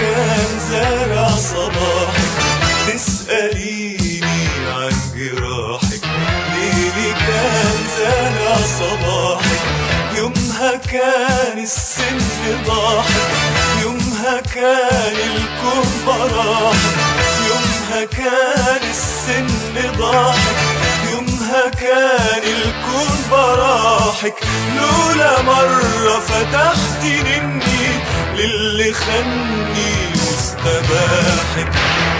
كان زارع صباحك تسأليني عن جراحك ليلي كان زارع صباحك يومها كان السن ضاحك يومها كان الكون براحك يومها كان السن ضاحك يومها كان الكون براحك لولا مرة فتحت مني للي خني واستباحك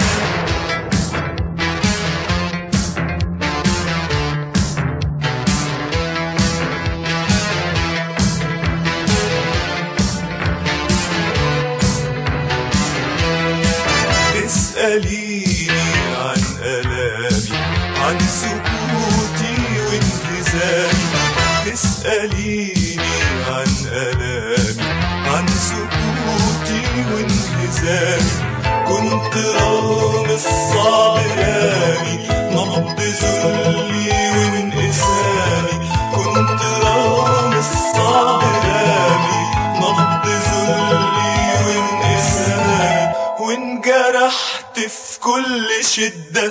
تسأليني عن ألامي عن سكوتي وانهزامي تسأليني عن ألامي عن سكوتي وانهزامي كنت رغم الصعب رامي نبض ذلي وانقسامي كنت رغم الصعب رامي نبض ذلي وانقسامي وانجرحت في كل شدة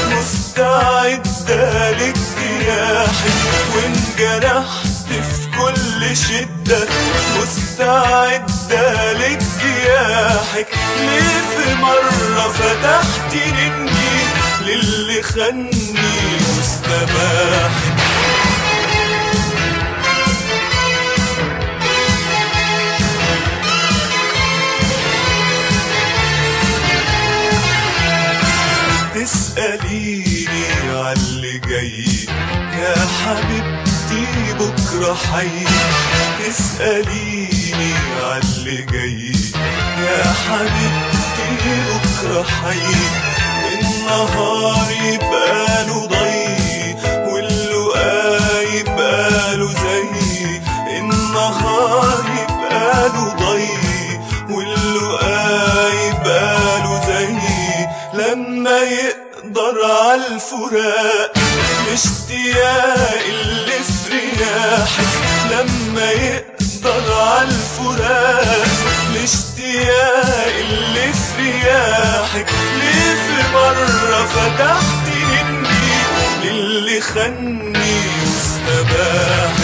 مستعدة للجراحك وانجرحت في كل شدة مستعدة للجراحك ليه في مرة فتحت مني للي خني واستباحك تسأليني عاللي جاي يا حبيبتي بكرة حي تسأليني عاللي جاي يا حبيبتي بكرة حي النهار يبقى له ضي واللقا يبقى له زي النهار يبقى له ضي واللقا يبقى له زي لما يقدر عالفراق الاشتياق اللي في رياحك لما يقدر عالفراق الاشتياق اللي في رياحك ليه في مرة فتحت مني للي خني واستباح